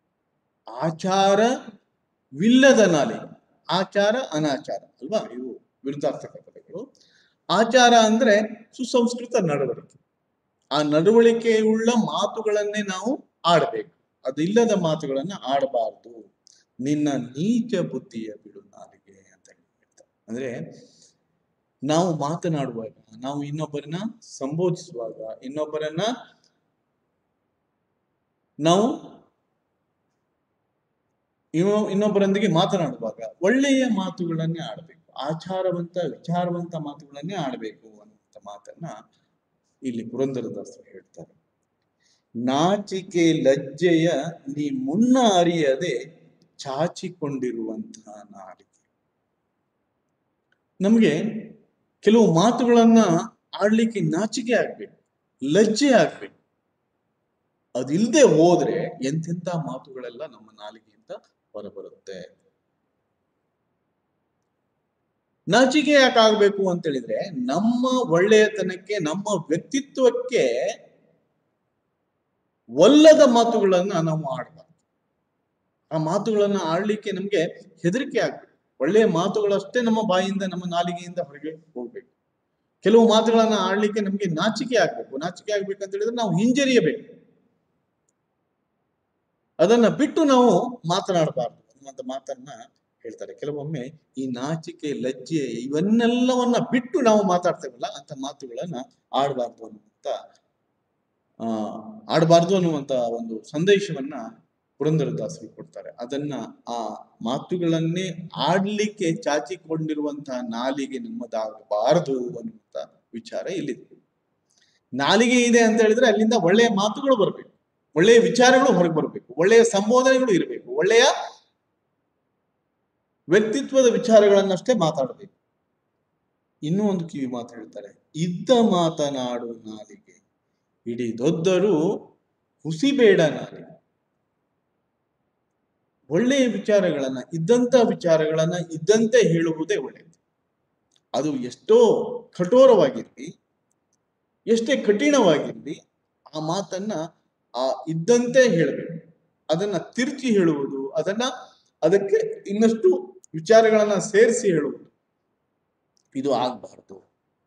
ಆಚಾರವಿಲ್ಲದ ನಾಲಿಗೆ ಆಚಾರ ಅನಾಚಾರ ಅಲ್ವಾ ಇವು ವಿರುದ್ಧಾರ್ಥಕ ಪದಗಳು ಆಚಾರ ಅಂದ್ರೆ ಸುಸಂಸ್ಕೃತ ನಡವಳಿಕೆ ಆ ನಡವಳಿಕೆಯುಳ್ಳ ಮಾತುಗಳನ್ನೇ ನಾವು ಆಡಬೇಕು ಅದಿಲ್ಲದ ಮಾತುಗಳನ್ನ ಆಡಬಾರದು ನಿನ್ನ ನೀಚ ಬುದ್ಧಿಯ ಬಿಡು ನಾಲಿಗೆ ಅಂತ ಹೇಳಿ ಹೇಳ್ತಾರೆ ಅಂದ್ರೆ ನಾವು ಮಾತನಾಡುವಾಗ ನಾವು ಇನ್ನೊಬ್ಬರನ್ನ ಸಂಬೋಧಿಸುವಾಗ ಇನ್ನೊಬ್ಬರನ್ನ ನಾವು ಇನ್ನು ಇನ್ನೊಬ್ಬರೊಂದಿಗೆ ಮಾತನಾಡುವಾಗ ಒಳ್ಳೆಯ ಮಾತುಗಳನ್ನೇ ಆಡಬೇಕು ಆಚಾರವಂತ ವಿಚಾರವಂತ ಮಾತುಗಳನ್ನೇ ಆಡಬೇಕು ಅನ್ನುವಂಥ ಮಾತನ್ನ ಇಲ್ಲಿ ಪುರಂದರದಾಸರು ಹೇಳ್ತಾರೆ ನಾಚಿಕೆ ಲಜ್ಜೆಯ ನೀ ಮುನ್ನ ಅರಿಯದೆ ಚಾಚಿಕೊಂಡಿರುವಂತಹ ನಾಲಿಗೆ ನಮ್ಗೆ ಕೆಲವು ಮಾತುಗಳನ್ನ ಆಡ್ಲಿಕ್ಕೆ ನಾಚಿಕೆ ಆಗ್ಬೇಕು ಲಜ್ಜೆ ಆಗ್ಬೇಕು ಅದಿಲ್ಲದೆ ಹೋದ್ರೆ ಎಂತೆಂತ ಮಾತುಗಳೆಲ್ಲ ನಮ್ಮ ನಾಲಿಗೆಯಿಂದ ಹೊರಬರುತ್ತೆ ನಾಚಿಕೆ ಯಾಕಾಗ್ಬೇಕು ಅಂತ ಹೇಳಿದ್ರೆ ನಮ್ಮ ಒಳ್ಳೆಯತನಕ್ಕೆ ನಮ್ಮ ವ್ಯಕ್ತಿತ್ವಕ್ಕೆ ಒಲ್ಲದ ಮಾತುಗಳನ್ನ ನಾವು ಆಡಬಾರ್ದು ಆ ಮಾತುಗಳನ್ನ ಆಡ್ಲಿಕ್ಕೆ ನಮ್ಗೆ ಹೆದರಿಕೆ ಆಗ್ಬೇಕು ಒಳ್ಳೆಯ ಮಾತುಗಳಷ್ಟೇ ನಮ್ಮ ಬಾಯಿಂದ ನಮ್ಮ ನಾಲಿಗೆಯಿಂದ ಹೊರಗೆ ಹೋಗ್ಬೇಕು ಕೆಲವು ಮಾತುಗಳನ್ನ ಆಡ್ಲಿಕ್ಕೆ ನಮ್ಗೆ ನಾಚಿಕೆ ಆಗ್ಬೇಕು ನಾಚಿಕೆ ಆಗ್ಬೇಕಂತ ಹೇಳಿದ್ರೆ ನಾವು ಹಿಂಜರಿಯಬೇಕು ಅದನ್ನ ಬಿಟ್ಟು ನಾವು ಮಾತನಾಡಬಾರ್ದು ಅನ್ನುವಂಥ ಮಾತನ್ನ ಹೇಳ್ತಾರೆ ಕೆಲವೊಮ್ಮೆ ಈ ನಾಚಿಕೆ ಲಜ್ಜೆ ಇವನ್ನೆಲ್ಲವನ್ನ ಬಿಟ್ಟು ನಾವು ಮಾತಾಡ್ತೇವಲ್ಲ ಅಂತ ಮಾತುಗಳನ್ನ ಆಡಬಾರ್ದು ಅನ್ನುವಂತ ಆ ಆಡಬಾರ್ದು ಅನ್ನುವಂತ ಒಂದು ಸಂದೇಶವನ್ನ ಪುರಂದರದಾಸರು ಕೊಡ್ತಾರೆ ಅದನ್ನ ಆ ಮಾತುಗಳನ್ನೇ ಆಡ್ಲಿಕ್ಕೆ ಚಾಚಿಕೊಂಡಿರುವಂತಹ ನಾಲಿಗೆ ನಮ್ಮದಾಗಬಾರದು ಅನ್ನುವಂತ ವಿಚಾರ ಇಲ್ಲಿದೆ ನಾಲಿಗೆ ಇದೆ ಅಂತ ಹೇಳಿದ್ರೆ ಅಲ್ಲಿಂದ ಒಳ್ಳೆಯ ಮಾತುಗಳು ಬರಬೇಕು ಒಳ್ಳೆಯ ವಿಚಾರಗಳು ಹೊರಗೆ ಬರಬೇಕು ಒಳ್ಳೆಯ ಸಂಬೋಧನೆಗಳು ಇರಬೇಕು ಒಳ್ಳೆಯ ವ್ಯಕ್ತಿತ್ವದ ವಿಚಾರಗಳನ್ನಷ್ಟೇ ಮಾತಾಡಬೇಕು ಇನ್ನೂ ಒಂದು ಕಿವಿ ಮಾತು ಹೇಳ್ತಾರೆ ಇದ್ದ ಮಾತನಾಡು ನಾಲಿಗೆ ಇಡೀ ದೊಡ್ಡರು ಹುಸಿಬೇಡ ನಾಲಿಗೆ ಒಳ್ಳೆಯ ವಿಚಾರಗಳನ್ನ ಇದ್ದಂತ ವಿಚಾರಗಳನ್ನ ಇದ್ದಂತೆ ಹೇಳುವುದೇ ಒಳ್ಳೆಯದು ಅದು ಎಷ್ಟೋ ಕಠೋರವಾಗಿರ್ಲಿ ಎಷ್ಟೇ ಕಠಿಣವಾಗಿರ್ಲಿ ಆ ಮಾತನ್ನ ಆ ಇದ್ದಂತೆ ಹೇಳಬೇಕು ಅದನ್ನ ತಿರುಚಿ ಹೇಳುವುದು ಅದನ್ನ ಅದಕ್ಕೆ ಇನ್ನಷ್ಟು ವಿಚಾರಗಳನ್ನ ಸೇರಿಸಿ ಹೇಳುವುದು ಇದು ಆಗ್ಬಾರ್ದು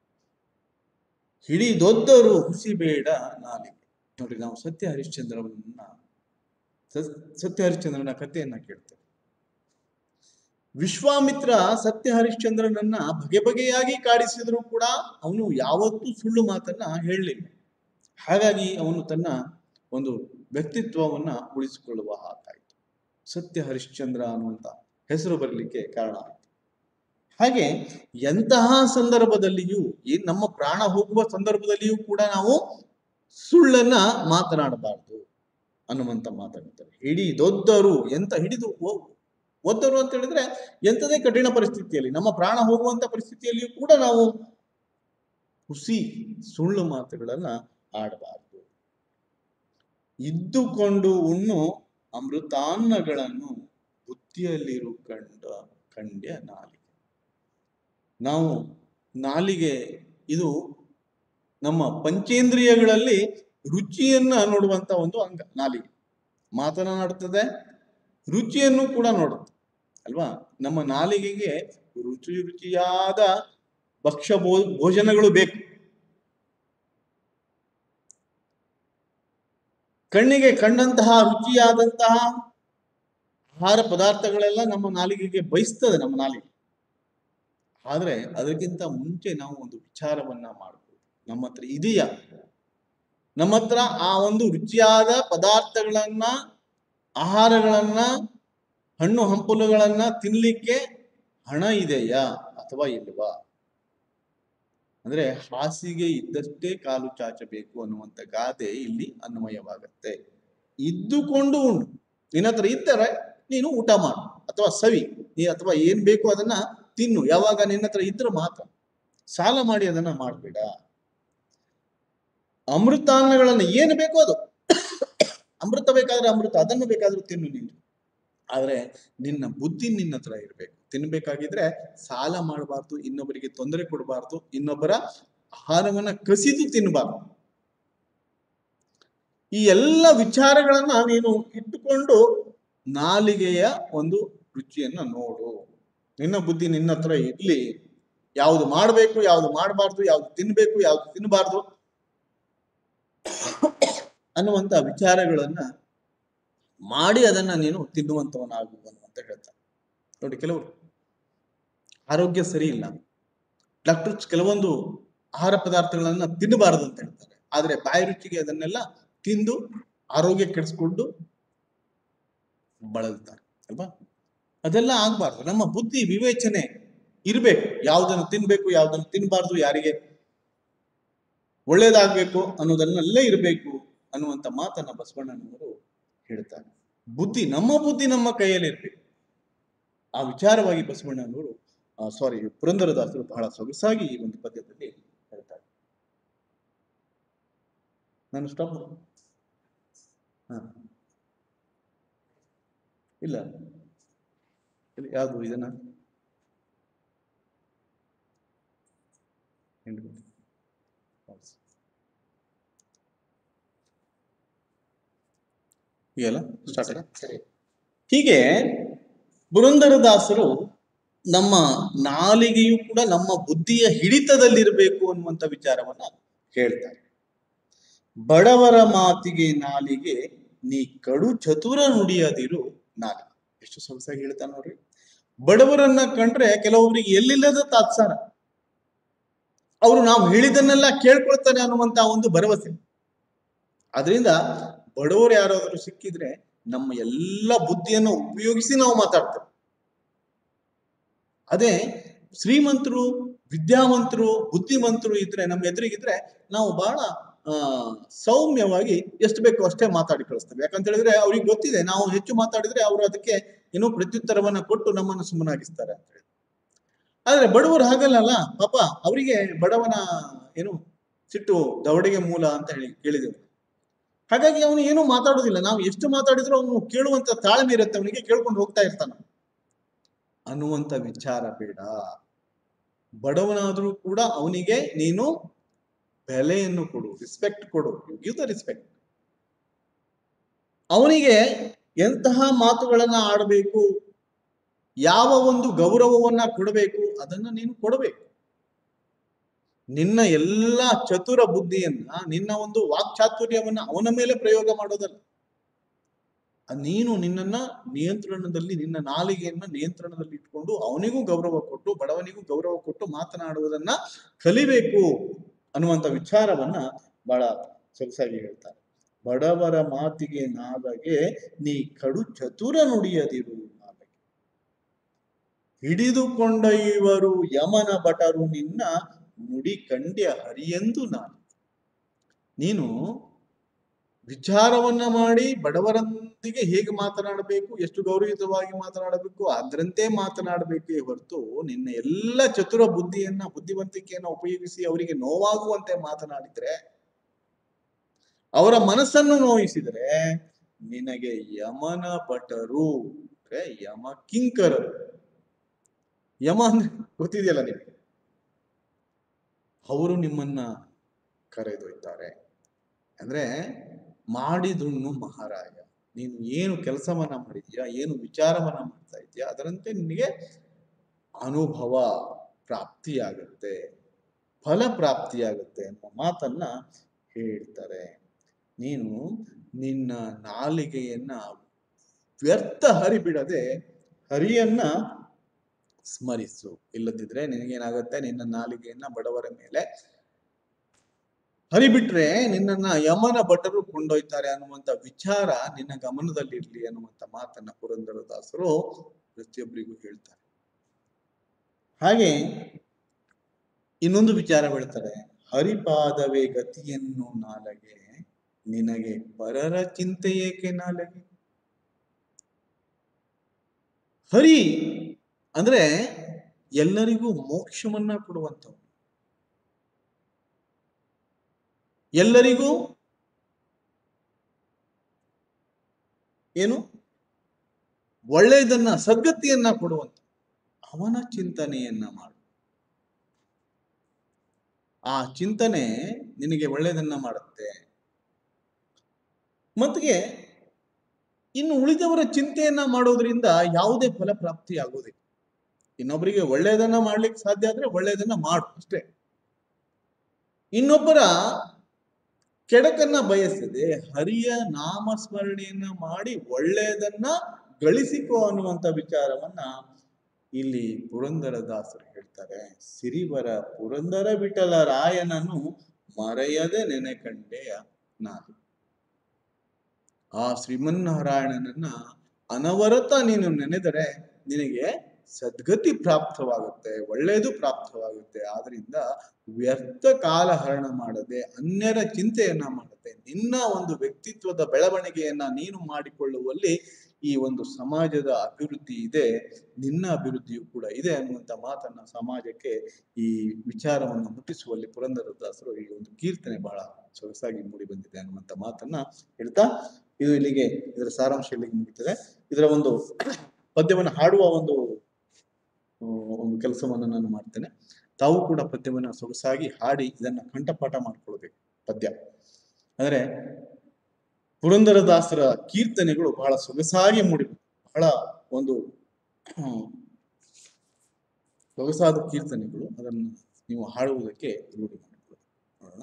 ಹಿಡಿ ದೊಡ್ಡರು ಹುಸಿಬೇಡ ನಾಲಿಗೆ ನೋಡಿ ನಾವು ಸತ್ಯ ಹರಿಶ್ಚಂದ್ರವನ್ನ ಸ- ಸತ್ಯ ಹರಿಶ್ಚಂದ್ರನ ಕಥೆಯನ್ನ ಕೇಳ್ತೇವೆ ವಿಶ್ವಾಮಿತ್ರ ಸತ್ಯ ಹರಿಶ್ಚಂದ್ರನನ್ನ ಬಗೆ ಬಗೆಯಾಗಿ ಕಾಡಿಸಿದ್ರು ಕೂಡ ಅವನು ಯಾವತ್ತೂ ಸುಳ್ಳು ಮಾತನ್ನ ಹೇಳಲಿಲ್ಲ ಹಾಗಾಗಿ ಅವನು ತನ್ನ ಒಂದು ವ್ಯಕ್ತಿತ್ವವನ್ನ ಉಳಿಸಿಕೊಳ್ಳುವ ಹಾಗಾಯಿತು ಸತ್ಯ ಹರಿಶ್ಚಂದ್ರ ಅನ್ನುವಂತ ಹೆಸರು ಬರಲಿಕ್ಕೆ ಕಾರಣ ಆಯಿತು ಹಾಗೆ ಎಂತಹ ಸಂದರ್ಭದಲ್ಲಿಯೂ ಈ ನಮ್ಮ ಪ್ರಾಣ ಹೋಗುವ ಸಂದರ್ಭದಲ್ಲಿಯೂ ಕೂಡ ನಾವು ಸುಳ್ಳನ್ನ ಮಾತನಾಡಬಾರದು ಅನ್ನುವಂತ ಮಾತಾಡ್ತಾರೆ ಹಿಡಿ ದೊಡ್ಡರು ಎಂತ ಹಿಡಿದು ಓ- ಒದ್ದರು ಅಂತ ಹೇಳಿದ್ರೆ ಎಂಥದೇ ಕಠಿಣ ಪರಿಸ್ಥಿತಿಯಲ್ಲಿ ನಮ್ಮ ಪ್ರಾಣ ಹೋಗುವಂತ ಪರಿಸ್ಥಿತಿಯಲ್ಲಿಯೂ ಕೂಡ ನಾವು ಹುಸಿ ಸುಳ್ಳು ಮಾತುಗಳನ್ನ ಆಡಬಾರದು ಇದ್ದುಕೊಂಡು ಉಣ್ಣು ಅಮೃತಾನ್ನಗಳನ್ನು ಬುದ್ಧಿಯಲ್ಲಿರು ಕಂಡ ಕಂಡ್ಯ ನಾಲಿಗೆ ನಾವು ನಾಲಿಗೆ ಇದು ನಮ್ಮ ಪಂಚೇಂದ್ರಿಯಗಳಲ್ಲಿ ರುಚಿಯನ್ನ ನೋಡುವಂತ ಒಂದು ಅಂಗ ನಾಲಿಗೆ ಮಾತನಾಡುತ್ತದೆ ರುಚಿಯನ್ನು ಕೂಡ ನೋಡುತ್ತೆ ಅಲ್ವಾ ನಮ್ಮ ನಾಲಿಗೆಗೆ ರುಚಿ ರುಚಿಯಾದ ಭಕ್ಷ್ಯ ಭೋ ಭೋಜನಗಳು ಬೇಕು ಕಣ್ಣಿಗೆ ಕಂಡಂತಹ ರುಚಿಯಾದಂತಹ ಆಹಾರ ಪದಾರ್ಥಗಳೆಲ್ಲ ನಮ್ಮ ನಾಲಿಗೆಗೆ ಬಯಸ್ತದೆ ನಮ್ಮ ನಾಲಿಗೆ ಆದ್ರೆ ಅದಕ್ಕಿಂತ ಮುಂಚೆ ನಾವು ಒಂದು ವಿಚಾರವನ್ನ ಮಾಡಬಹುದು ನಮ್ಮ ಹತ್ರ ಇದೆಯಾ ನಮ್ಮ ಹತ್ರ ಆ ಒಂದು ರುಚಿಯಾದ ಪದಾರ್ಥಗಳನ್ನ ಆಹಾರಗಳನ್ನ ಹಣ್ಣು ಹಂಪಲುಗಳನ್ನ ತಿನ್ಲಿಕ್ಕೆ ಹಣ ಇದೆಯಾ ಅಥವಾ ಇಲ್ವಾ ಅಂದ್ರೆ ಹಾಸಿಗೆ ಇದ್ದಷ್ಟೇ ಕಾಲು ಚಾಚಬೇಕು ಅನ್ನುವಂತ ಗಾದೆ ಇಲ್ಲಿ ಅನ್ವಯವಾಗತ್ತೆ ಇದ್ದುಕೊಂಡು ಉಂಡು ನಿನ್ನ ಹತ್ರ ಇದ್ದರೆ ನೀನು ಊಟ ಮಾಡು ಅಥವಾ ಸವಿ ನೀ ಅಥವಾ ಏನ್ ಬೇಕು ಅದನ್ನ ತಿನ್ನು ಯಾವಾಗ ನಿನ್ನ ಹತ್ರ ಇದ್ರೆ ಮಾತ್ರ ಸಾಲ ಮಾಡಿ ಅದನ್ನ ಮಾಡಬೇಡ ಅಮೃತಾನ್ನಗಳನ್ನ ಏನು ಬೇಕೋ ಅದು ಅಮೃತ ಬೇಕಾದ್ರೆ ಅಮೃತ ಅದನ್ನು ಬೇಕಾದ್ರೂ ತಿನ್ನು ನೀನು ಆದ್ರೆ ನಿನ್ನ ಬುದ್ಧಿ ನಿನ್ನ ಹತ್ರ ಇರ್ಬೇಕು ತಿನ್ಬೇಕಾಗಿದ್ರೆ ಸಾಲ ಮಾಡಬಾರ್ದು ಇನ್ನೊಬ್ಬರಿಗೆ ತೊಂದರೆ ಕೊಡಬಾರ್ದು ಇನ್ನೊಬ್ಬರ ಆಹಾರವನ್ನ ಕಸಿದು ತಿನ್ನಬಾರ್ದು ಈ ಎಲ್ಲ ವಿಚಾರಗಳನ್ನ ನೀನು ಇಟ್ಟುಕೊಂಡು ನಾಲಿಗೆಯ ಒಂದು ರುಚಿಯನ್ನ ನೋಡು ನಿನ್ನ ಬುದ್ಧಿ ನಿನ್ನ ಹತ್ರ ಇರ್ಲಿ ಯಾವುದು ಮಾಡಬೇಕು ಯಾವುದು ಮಾಡಬಾರ್ದು ಯಾವುದು ತಿನ್ಬೇಕು ಯಾವುದು ತಿನ್ನಬಾರ್ದು ಅನ್ನುವಂತ ವಿಚಾರಗಳನ್ನ ಮಾಡಿ ಅದನ್ನ ನೀನು ತಿನ್ನುವಂತವನಾಗು ಅನ್ನುವಂತ ಹೇಳ್ತಾರೆ ನೋಡಿ ಕೆಲವರು ಆರೋಗ್ಯ ಸರಿ ಇಲ್ಲ ಡಾಕ್ಟರ್ಸ್ ಕೆಲವೊಂದು ಆಹಾರ ಪದಾರ್ಥಗಳನ್ನ ತಿನ್ನಬಾರದು ಅಂತ ಹೇಳ್ತಾರೆ ಆದ್ರೆ ಬಾಯಿ ರುಚಿಗೆ ಅದನ್ನೆಲ್ಲ ತಿಂದು ಆರೋಗ್ಯ ಕೆಡಿಸ್ಕೊಂಡು ಬಳಲ್ತಾರೆ ಅಲ್ವಾ ಅದೆಲ್ಲ ಆಗ್ಬಾರ್ದು ನಮ್ಮ ಬುದ್ಧಿ ವಿವೇಚನೆ ಇರ್ಬೇಕು ಯಾವ್ದನ್ನು ತಿನ್ಬೇಕು ಯಾವ್ದನ್ನು ತಿನ್ಬಾರ್ದು ಯಾರಿಗೆ ಒಳ್ಳೇದಾಗ್ಬೇಕು ಅನ್ನೋದನ್ನಲ್ಲೇ ಇರಬೇಕು ಅನ್ನುವಂತ ಮಾತನ್ನ ಬಸವಣ್ಣನವರು ಹೇಳ್ತಾರೆ ಬುದ್ಧಿ ನಮ್ಮ ಬುದ್ಧಿ ನಮ್ಮ ಕೈಯಲ್ಲಿ ಇರ್ಬೇಕು ಆ ವಿಚಾರವಾಗಿ ಬಸವಣ್ಣನವರು ಸಾರಿ ಪುರಂದರದಾಸರು ಬಹಳ ಸೊಗಸಾಗಿ ಈ ಒಂದು ಪದ್ಯದಲ್ಲಿ ಹೇಳ್ತಾರೆ ನಾನು ಸ್ಟಾಪ್ ಹಾ ಇಲ್ಲ ಇಲ್ಲಿ ಯಾವುದು ಇದನ್ನ ಹಿಂಡ್ಬಿಟ್ಟು. ಹೌದು. ಹೀಗೆಲ್ಲ ಸ್ಟಾರ್ಟ್ ಸರಿ ಹೀಗೆ ಪುರಂದರದಾಸರು ನಮ್ಮ ನಾಲಿಗೆಯು ಕೂಡ ನಮ್ಮ ಬುದ್ಧಿಯ ಹಿಡಿತದಲ್ಲಿರಬೇಕು ಅನ್ನುವಂಥ ವಿಚಾರವನ್ನ ಹೇಳ್ತಾರೆ ಬಡವರ ಮಾತಿಗೆ ನಾಲಿಗೆ ನೀ ಕಡು ಚತುರ ನುಡಿಯದಿರು ನಾಲಿಗೆ ಎಷ್ಟು ಸೊಗಸಾಗಿ ಹೇಳ್ತಾನೆ ನೋಡ್ರಿ ಬಡವರನ್ನ ಕಂಡ್ರೆ ಕೆಲವೊಬ್ಬರಿಗೆ ಎಲ್ಲಿಲ್ಲದ ತಾತ್ಸಾರ ಅವರು ನಾವು ಹೇಳಿದನ್ನೆಲ್ಲ ಕೇಳ್ಕೊಳ್ತಾರೆ ಅನ್ನುವಂತ ಒಂದು ಭರವಸೆ ಅದರಿಂದ ಬಡವರು ಯಾರಾದರೂ ಸಿಕ್ಕಿದ್ರೆ ನಮ್ಮ ಎಲ್ಲ ಬುದ್ಧಿಯನ್ನು ಉಪಯೋಗಿಸಿ ನಾವು ಮಾತಾಡ್ತೇವೆ ಅದೇ ಶ್ರೀಮಂತರು ವಿದ್ಯಾವಂತರು ಬುದ್ಧಿವಂತರು ಇದ್ರೆ ನಮ್ಮ ಎದುರಿಗಿದ್ರೆ ನಾವು ಬಹಳ ಆ ಸೌಮ್ಯವಾಗಿ ಎಷ್ಟು ಬೇಕೋ ಅಷ್ಟೇ ಮಾತಾಡಿ ಕಳಿಸ್ತೇವೆ ಯಾಕಂತ ಹೇಳಿದ್ರೆ ಅವ್ರಿಗೆ ಗೊತ್ತಿದೆ ನಾವು ಹೆಚ್ಚು ಮಾತಾಡಿದ್ರೆ ಅವರು ಅದಕ್ಕೆ ಏನೋ ಪ್ರತ್ಯುತ್ತರವನ್ನ ಕೊಟ್ಟು ನಮ್ಮನ್ನು ಸುಮ್ಮನಾಗಿಸ್ತಾರೆ ಅಂತ ಹೇಳಿ ಆದ್ರೆ ಬಡವರು ಹಾಗಲ್ಲಲ್ಲ ಪಾಪ ಅವರಿಗೆ ಬಡವನ ಏನು ಸಿಟ್ಟು ದವಡೆಗೆ ಮೂಲ ಅಂತ ಹೇಳಿ ಕೇಳಿದೆವು ಹಾಗಾಗಿ ಅವನು ಏನೂ ಮಾತಾಡೋದಿಲ್ಲ ನಾವು ಎಷ್ಟು ಮಾತಾಡಿದ್ರು ಅವನು ಕೇಳುವಂತ ತಾಳ್ಮೆ ಇರುತ್ತೆ ಅವನಿಗೆ ಕೇಳ್ಕೊಂಡು ಹೋಗ್ತಾ ಇರ್ತಾನ ಅನ್ನುವಂತ ವಿಚಾರ ಬೇಡ ಬಡವನಾದ್ರೂ ಕೂಡ ಅವನಿಗೆ ನೀನು ಬೆಲೆಯನ್ನು ಕೊಡು ರೆಸ್ಪೆಕ್ಟ್ ಕೊಡು ಗಿವ್ ದ ರೆಸ್ಪೆಕ್ಟ್ ಅವನಿಗೆ ಎಂತಹ ಮಾತುಗಳನ್ನ ಆಡಬೇಕು ಯಾವ ಒಂದು ಗೌರವವನ್ನ ಕೊಡಬೇಕು ಅದನ್ನ ನೀನು ಕೊಡಬೇಕು ನಿನ್ನ ಎಲ್ಲ ಚತುರ ಬುದ್ಧಿಯನ್ನ ನಿನ್ನ ಒಂದು ವಾಕ್ಚಾತುರ್ಯವನ್ನ ಅವನ ಮೇಲೆ ಪ್ರಯೋಗ ಮಾಡೋದಲ್ಲ ಅದ್ ನೀನು ನಿನ್ನನ್ನ ನಿಯಂತ್ರಣದಲ್ಲಿ ನಿನ್ನ ನಾಲಿಗೆಯನ್ನ ನಿಯಂತ್ರಣದಲ್ಲಿ ಇಟ್ಕೊಂಡು ಅವನಿಗೂ ಗೌರವ ಕೊಟ್ಟು ಬಡವನಿಗೂ ಗೌರವ ಕೊಟ್ಟು ಮಾತನಾಡುವುದನ್ನ ಕಲಿಬೇಕು ಅನ್ನುವಂತ ವಿಚಾರವನ್ನ ಬಹಳ ಸೊಗಸಾಗಿ ಹೇಳ್ತಾರೆ ಬಡವರ ಮಾತಿಗೆ ನಾದಗೆ ನೀ ಕಡು ಚತುರ ನುಡಿಯದಿರು ನಾದಗೆ ಹಿಡಿದುಕೊಂಡೊಯ್ಯುವರು ಯಮನ ಭಟರು ನಿನ್ನ ನುಡಿ ಕಂಡ್ಯ ಹರಿಯೆಂದು ನಾನು ನೀನು ವಿಚಾರವನ್ನ ಮಾಡಿ ಬಡವರೊಂದಿಗೆ ಹೇಗೆ ಮಾತನಾಡಬೇಕು ಎಷ್ಟು ಗೌರವಯುತವಾಗಿ ಮಾತನಾಡಬೇಕು ಅದರಂತೆ ಮಾತನಾಡಬೇಕೇ ಹೊರತು ನಿನ್ನ ಎಲ್ಲ ಚತುರ ಬುದ್ಧಿಯನ್ನ ಬುದ್ಧಿವಂತಿಕೆಯನ್ನ ಉಪಯೋಗಿಸಿ ಅವರಿಗೆ ನೋವಾಗುವಂತೆ ಮಾತನಾಡಿದ್ರೆ ಅವರ ಮನಸ್ಸನ್ನು ನೋಯಿಸಿದರೆ ನಿನಗೆ ಯಮನ ಭಟರು ಅಂದ್ರೆ ಯಮ ಕಿಂಕರರು ಯಮ ಅಂದ್ರೆ ಗೊತ್ತಿದೆಯಲ್ಲ ನಿಮಗೆ ಅವರು ನಿಮ್ಮನ್ನ ಕರೆದೊಯ್ತಾರೆ ಅಂದ್ರೆ ಮಾಡಿದುಣ್ಣು ಮಹಾರಾಯ ನೀನು ಏನು ಕೆಲಸವನ್ನ ಮಾಡಿದ್ಯಾ ಏನು ವಿಚಾರವನ್ನ ಮಾಡ್ತಾ ಇದೀಯಾ ಅದರಂತೆ ನಿನಗೆ ಅನುಭವ ಪ್ರಾಪ್ತಿಯಾಗತ್ತೆ ಫಲ ಪ್ರಾಪ್ತಿಯಾಗುತ್ತೆ ಅನ್ನೋ ಮಾತನ್ನ ಹೇಳ್ತಾರೆ ನೀನು ನಿನ್ನ ನಾಲಿಗೆಯನ್ನ ವ್ಯರ್ಥ ಹರಿಬಿಡದೆ ಹರಿಯನ್ನ ಸ್ಮರಿಸು ಇಲ್ಲದಿದ್ರೆ ನಿನಗೇನಾಗುತ್ತೆ ನಿನ್ನ ನಾಲಿಗೆಯನ್ನ ಬಡವರ ಮೇಲೆ ಹರಿಬಿಟ್ರೆ ನಿನ್ನನ್ನ ಯಮನ ಭಟರು ಕೊಂಡೊಯ್ತಾರೆ ಅನ್ನುವಂತ ವಿಚಾರ ನಿನ್ನ ಗಮನದಲ್ಲಿರ್ಲಿ ಅನ್ನುವಂತ ಮಾತನ್ನ ಪುರಂದರದಾಸರು ಪ್ರತಿಯೊಬ್ಬರಿಗೂ ಹೇಳ್ತಾರೆ ಹಾಗೆ ಇನ್ನೊಂದು ವಿಚಾರ ಹೇಳ್ತಾರೆ ಹರಿಪಾದವೇ ಗತಿಯನ್ನು ನಾಲಗೆ ನಿನಗೆ ಪರರ ಚಿಂತೆ ಏಕೆ ನಾಲಗೆ ಹರಿ ಅಂದ್ರೆ ಎಲ್ಲರಿಗೂ ಮೋಕ್ಷವನ್ನ ಕೊಡುವಂಥವ್ನು ಎಲ್ಲರಿಗೂ ಏನು ಒಳ್ಳೆಯದನ್ನ ಸದ್ಗತಿಯನ್ನ ಕೊಡುವಂತ ಅವನ ಚಿಂತನೆಯನ್ನ ಮಾಡು ಆ ಚಿಂತನೆ ನಿನಗೆ ಒಳ್ಳೆಯದನ್ನ ಮಾಡುತ್ತೆ ಮತ್ತಿಗೆ ಇನ್ನು ಉಳಿದವರ ಚಿಂತೆಯನ್ನ ಮಾಡೋದ್ರಿಂದ ಯಾವುದೇ ಫಲ ಪ್ರಾಪ್ತಿ ಆಗೋದಿಲ್ಲ ಇನ್ನೊಬ್ಬರಿಗೆ ಒಳ್ಳೆಯದನ್ನ ಮಾಡ್ಲಿಕ್ಕೆ ಸಾಧ್ಯ ಆದ್ರೆ ಒಳ್ಳೆಯದನ್ನ ಮಾಡು ಅಷ್ಟೇ ಇನ್ನೊಬ್ಬರ ಕೆಡಕನ್ನ ಬಯಸದೆ ಹರಿಯ ನಾಮಸ್ಮರಣೆಯನ್ನ ಮಾಡಿ ಒಳ್ಳೆಯದನ್ನ ಗಳಿಸಿಕೋ ಅನ್ನುವಂತ ವಿಚಾರವನ್ನ ಇಲ್ಲಿ ಪುರಂದರದಾಸರು ಹೇಳ್ತಾರೆ ಸಿರಿವರ ಪುರಂದರ ವಿಠಲ ರಾಯನನ್ನು ಮರೆಯದೆ ನೆನೆ ಕಂಡೆಯ ನಾನು ಆ ಶ್ರೀಮನ್ನಾರಾಯಣನನ್ನ ಅನವರತ ನೀನು ನೆನೆದರೆ ನಿನಗೆ ಸದ್ಗತಿ ಪ್ರಾಪ್ತವಾಗುತ್ತೆ ಒಳ್ಳೆಯದು ಪ್ರಾಪ್ತವಾಗುತ್ತೆ ಆದ್ರಿಂದ ವ್ಯರ್ಥ ಕಾಲಹರಣ ಮಾಡದೆ ಅನ್ಯರ ಚಿಂತೆಯನ್ನ ಮಾಡದೆ ನಿನ್ನ ಒಂದು ವ್ಯಕ್ತಿತ್ವದ ಬೆಳವಣಿಗೆಯನ್ನ ನೀನು ಮಾಡಿಕೊಳ್ಳುವಲ್ಲಿ ಈ ಒಂದು ಸಮಾಜದ ಅಭಿವೃದ್ಧಿ ಇದೆ ನಿನ್ನ ಅಭಿವೃದ್ಧಿಯು ಕೂಡ ಇದೆ ಅನ್ನುವಂತ ಮಾತನ್ನ ಸಮಾಜಕ್ಕೆ ಈ ವಿಚಾರವನ್ನು ಮುಟ್ಟಿಸುವಲ್ಲಿ ಪುರಂದರದಾಸರು ಈ ಒಂದು ಕೀರ್ತನೆ ಬಹಳ ಸೊಗಸಾಗಿ ಮೂಡಿ ಬಂದಿದೆ ಅನ್ನುವಂತ ಮಾತನ್ನ ಹೇಳ್ತಾ ಇದು ಇಲ್ಲಿಗೆ ಇದರ ಸಾರಾಂಶ ಇಲ್ಲಿಗೆ ಮುಗಿತದೆ ಇದರ ಒಂದು ಪದ್ಯವನ್ನು ಹಾಡುವ ಒಂದು ಆ, ಒಂದು ಕೆಲಸವನ್ನು ನಾನು ಮಾಡ್ತೇನೆ ತಾವು ಕೂಡ ಪದ್ಯವನ್ನು ಸೊಗಸಾಗಿ ಹಾಡಿ ಇದನ್ನ ಕಂಠಪಾಠ ಮಾಡ್ಕೊಳ್ಬೇಕು ಪದ್ಯ ಅಂದ್ರೆ ಪುರಂದರದಾಸರ ಕೀರ್ತನೆಗಳು ಬಹಳ ಸೊಗಸಾಗಿ ಮೂಡಿ ಬಹಳ ಒಂದು ಹ್ಮ್, ಸೊಗಸಾದ ಕೀರ್ತನೆಗಳು ಅದನ್ನು ನೀವು ಹಾಡುವುದಕ್ಕೆ ರೂಢಿ ಮಾಡಿಕೊಳ್ಳಿ ನೋಡೋಣ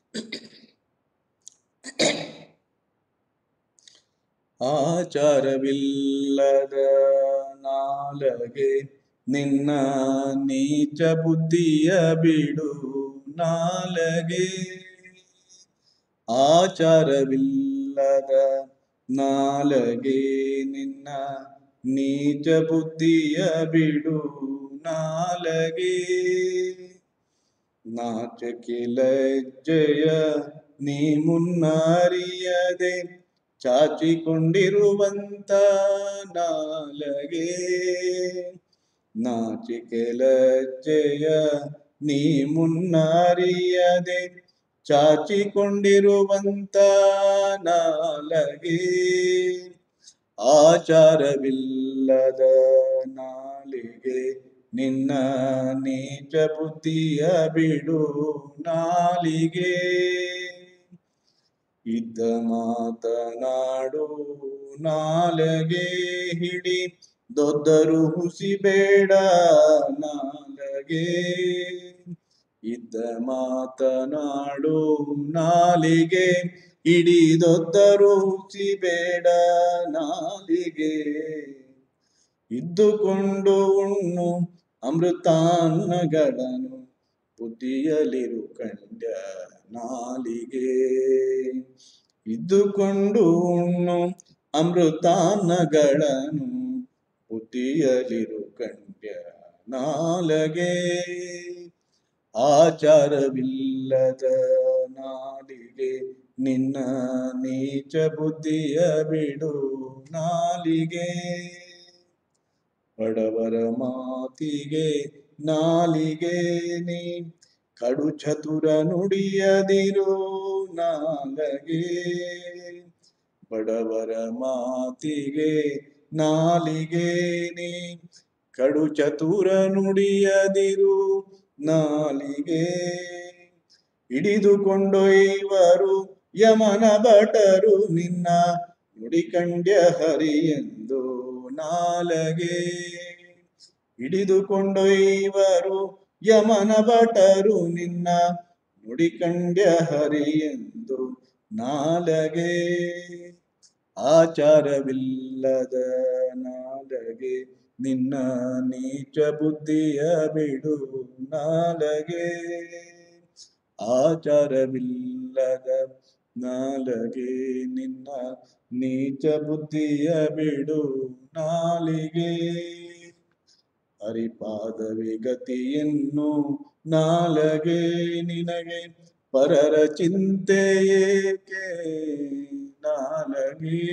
ಆಚಾರವಿಲ್ಲದ ನಾಲಗೆ ನಿನ್ನ ನೀಚ ಬುದ್ಧಿಯ ಬಿಡು ನಾಲಗೆ ಆಚಾರವಿಲ್ಲದ ನಾಲಗೆ ನಿನ್ನ ನೀಚ ಬುದ್ಧಿಯ ಬಿಡು ನಾಲಗೆ ನಾಚಕೆ ಲಜ್ಜೆಯ ನೀ ಮುನ್ನರಿಯದೆ ಚಾಚಿಕೊಂಡಿರುವಂತ ನಾಲಗೆ ನಾಚಿಕೆ ಲಜ್ಜೆಯ ನೀ ಮುನ್ನರಿಯದೆ ಚಾಚಿಕೊಂಡಿರುವಂತ ನಾಲಗೆ ಆಚಾರವಿಲ್ಲದ ನಾಲಿಗೆ ನಿನ್ನ ನೀಚ ಬುದ್ಧಿಯ ಬಿಡು ನಾಲಿಗೆ ಇದ್ದ ಮಾತನಾಡು ನಾಲಗೆ ಹಿಡಿ ದೊಡ್ದರು ಹುಸಿಬೇಡ ನಾಲಗೆ ಇದ್ದ ಮಾತನಾಡು ನಾಲಿಗೆ ಹಿಡಿದೊದ್ದರು ಹುಸಿಬೇಡ ನಾಲಿಗೆ ಇದ್ದುಕೊಂಡು ಉಣ್ಣು ಅಮೃತಾನ್ನಗಳನ್ನು ಬುದ್ಧಿಯಲಿರು ಕಂಡ ನಾಲಿಗೆ ಇದ್ದುಕೊಂಡು ಉಣ್ಣು ಅಮೃತಾನ್ನಗಳನ್ನು ಬುದ್ಧಿಯಲಿರು ಕಂಡ ನಾಲಗೆ ಆಚಾರವಿಲ್ಲದ ನಾಲಿಗೆ ನಿನ್ನ ನೀಚ ಬುದ್ಧಿಯ ಬಿಡು ನಾಲಿಗೆ ಬಡವರ ಮಾತಿಗೆ ನಾಲಿಗೆ ನೀ ಕಡು ಚತುರ ನುಡಿಯದಿರು ನಾಲಗೆ ಬಡವರ ಮಾತಿಗೆ ನಾಲಿಗೆ ನೀ ಕಡು ಚತುರ ನುಡಿಯದಿರು ನಾಲಿಗೆ ಹಿಡಿದುಕೊಂಡೊಯ್ವರು ಯಮನ ಭಟರು ನಿನ್ನ ನುಡಿಕಂಡ್ಯ ಹರಿಯೆಂದು ನಾಲಗೆ ಹಿಡಿದುಕೊಂಡೊಯ್ವರು ಯಮನ ಭಟರು ನಿನ್ನ ನುಡಿಕಂಡ್ಯ ಹರಿಯೆಂದು ನಾಲಗೆ ಆಚಾರವಿಲ್ಲದ ನಾಲಗೆ ನಿನ್ನ ನೀಚ ಬುದ್ಧಿಯ ಬಿಡು ನಾಲಗೆ ಆಚಾರವಿಲ್ಲದ ನಾಲಗೆ ನಿನ್ನ ನೀಚ ಬುದ್ಧಿಯ ಬಿಡು ನಾಲಿಗೆ ಹರಿಪಾದವೇ ಗತಿಯನ್ನು ನಾಲಗೆ ನಿನಗೆ ಪರರ ಚಿಂತೆ ಏಕೆ ನಾಲಗೆ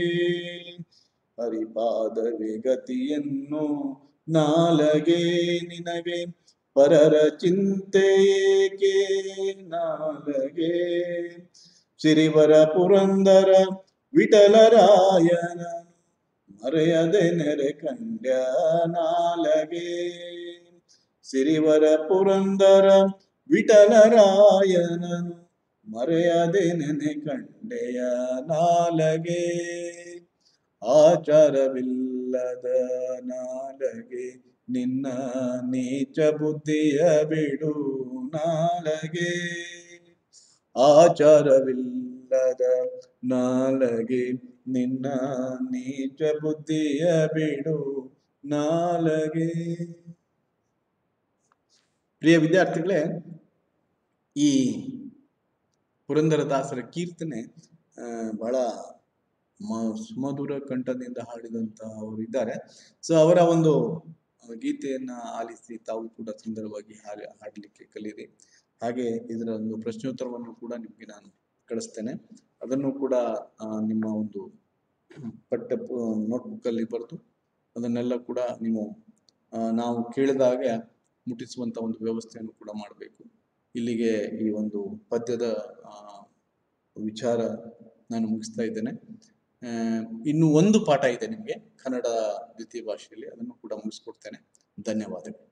ಹರಿಪಾದವೇ ಗತಿಯನ್ನು ನಾಲಗೆ ನಿನಗೆ ಪರರ ಚಿಂತೆ ಏಕೆ ನಾಲಗೆ ಸಿರಿವರ ಪುರಂದರ ವಿಠಲರಾಯನ ಮರೆಯದೆ ನೆರೆ ಕಂಡ್ಯ ನಾಲಗೆ ಸಿರಿವರ ಪುರಂದರ ವಿಠಲರಾಯನನು ಮರೆಯದೆ ನೆನೆ ಕಂಡೆಯ ನಾಲಗೆ ಆಚಾರವಿಲ್ಲದ ನಾಲಗೆ ನಿನ್ನ ನೀಚ ಬುದ್ಧಿಯ ಬಿಡು ನಾಲಗೆ ಆಚಾರವಿಲ್ಲದ ಇಲ್ಲದ ನಾಲಗೆ ನಿನ್ನ ನೀಚ ಬುದ್ಧಿಯ ಬಿಡು ನಾಲಗೆ ಪ್ರಿಯ ವಿದ್ಯಾರ್ಥಿಗಳೇ ಈ ಪುರಂದರದಾಸರ ಕೀರ್ತನೆ ಆ, ಬಹಳ ಮ- ಸುಮಧುರ ಕಂಠದಿಂದ ಹಾಡಿದಂತ ಅವರು ಇದ್ದಾರೆ ಸೊ ಅವರ ಒಂದು ಗೀತೆಯನ್ನ ಆಲಿಸಿ ತಾವು ಕೂಡ ಸುಂದರವಾಗಿ ಹಾಡಿ ಹಾಡಲಿಕ್ಕೆ ಕಲೀರಿ ಹಾಗೆ ಇದರ ಒಂದು ಪ್ರಶ್ನೋತ್ತರವನ್ನು ಕೂಡ ನಿಮಗೆ ನಾನು ಕಳಿಸ್ತೇನೆ ಅದನ್ನು ಕೂಡ ಆ, ನಿಮ್ಮ ಒಂದು ಪಠ್ಯ ನೋಟ್ಬುಕ್ ಅಲ್ಲಿ ಬರೆದು ಅದನ್ನೆಲ್ಲ ಕೂಡ ನೀವು ಆ, ನಾವು ಕೇಳಿದಾಗ ಮುಟ್ಟಿಸುವಂತ ಒಂದು ವ್ಯವಸ್ಥೆಯನ್ನು ಕೂಡ ಮಾಡಬೇಕು ಇಲ್ಲಿಗೆ ಈ ಒಂದು ಪದ್ಯದ ಆ, ವಿಚಾರ ನಾನು ಮುಗಿಸ್ತಾ ಇದ್ದೇನೆ ಆ, ಇನ್ನು ಒಂದು ಪಾಠ ಇದೆ ನಿಮಗೆ ಕನ್ನಡ ದ್ವಿತೀಯ ಭಾಷೆಯಲ್ಲಿ ಅದನ್ನು ಕೂಡ ಮುಗಿಸ್ಕೊಡ್ತೇನೆ ಧನ್ಯವಾದಗಳು